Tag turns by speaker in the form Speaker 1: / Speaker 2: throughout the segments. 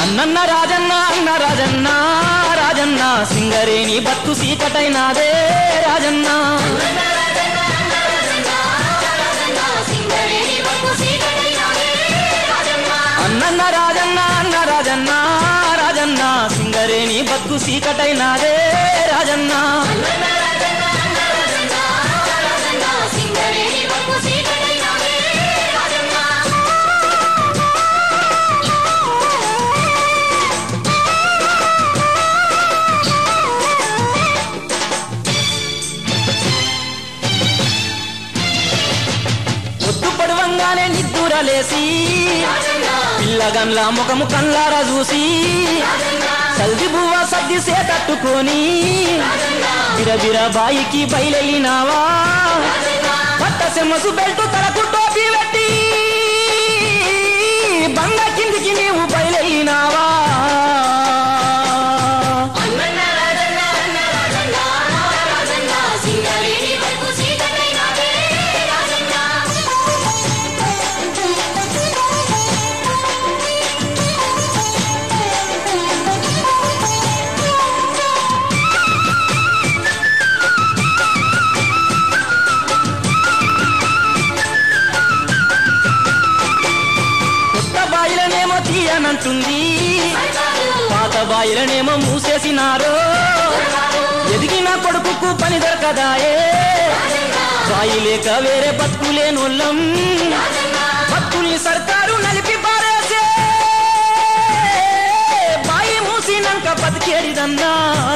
Speaker 1: అన్నన్న రాజన్న అన్న రాజన్న రాజన్న సింగరేణి బతుకు సీకటైనాదే రాజన్న అన్నన్న రాజన్న అన్న రాజన్న రాజన్న సింగరేణి బతుకు సీకటైనాదే రాజన్న పొద్దు పడవంగానే నిద్దురలేసి పిల్లగన్ల ముఖము కళ్ళారా చూసి సల్ది బువ్వ సర్ది సేతట్టుకొని బిరబిర బాయికి బయలెళ్ళినావా పట్ట సెమ్మసు బెల్ట్ తలకు టోపీ పెట్టి బంగ కిందికి నీవు బయలెళ్ళినావా కొత్త బాయిలనేమో తీయనంటుంది పాత బాయిలనేమో మూసేసినారు ఎదిగిన కొడుకుకు పని దొరకదాయే బాయి లేక వేరే బతుకులేనోళ్ళం బతుకుల్ని సర్కారు నలిపి పారేసే బాయి మూసినాక బతికేడిదన్నా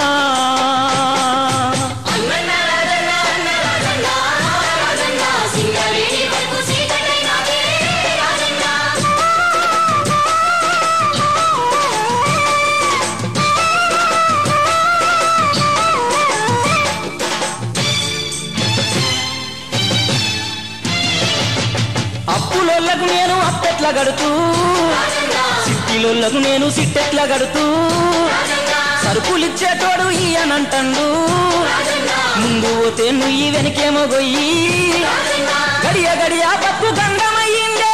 Speaker 1: అప్పులోళ్ళకు నేను అప్పెట్ల గడుతూ సిట్టిలోళ్ళకు నేను సిట్టెట్ల గడుతూ సరుకులిచ్చేటోడు ఈయనంటండు ముందు పోతే నుయ్యి వెనకేమో గొయ్యి గడియ గడియ బతుకు గంగమయ్యిందే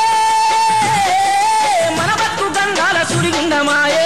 Speaker 1: మన బతుకు గంగాల సుడిగుండమాయే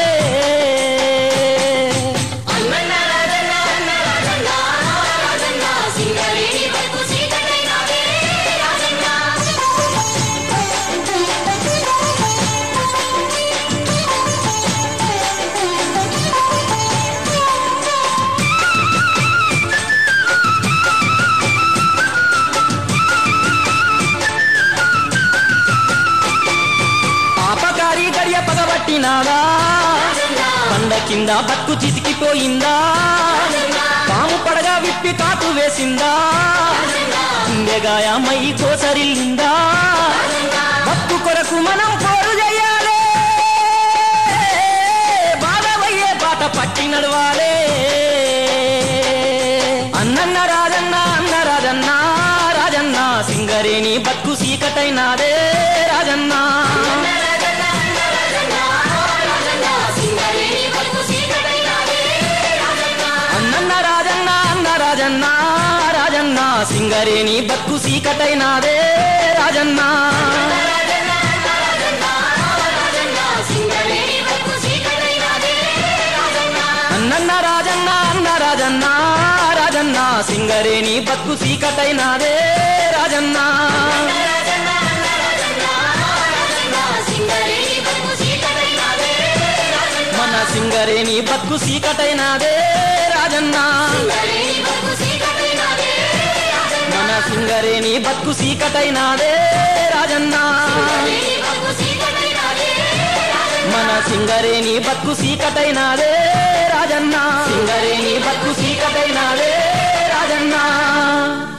Speaker 1: పాపకారి గడియ పగబట్టినాదా బండ కింద బతుకు చితికిపోయిందా పాము పడగా విప్పి కాటు వేసిందా గుండెగాయమై కోసరిల్లిందా బతుకు కొరకు మనం పోరు చేయాలి బాధవయ్యే బాట పట్టి నడవాలే అన్నన్న రాజన్న అన్న రాజన్న రాజన్న సింగరేణి బతుకు సీకటైనాదే రాజన్న అన్నన్న రాజన్న అన్న రాజన్న రాజన్న సింగరేణి బతుకు సీకటైనాదే రాజన్న అన్నన్న రాజన్న అన్న రాజన్న రాజన్న సింగరేణి బతుకు సీకటైనాదే రాజన్న మన సింగరేణి బతుకు సీకటైనాదే రాజన్న మన సింగరేణి బతుకు సీకటైనాదే రాజన్న మన సింగరేణి బతుకు సీకటైనాదే రాజన్న సింగరేణి బతుకు సీకటైనాదే రాజన్న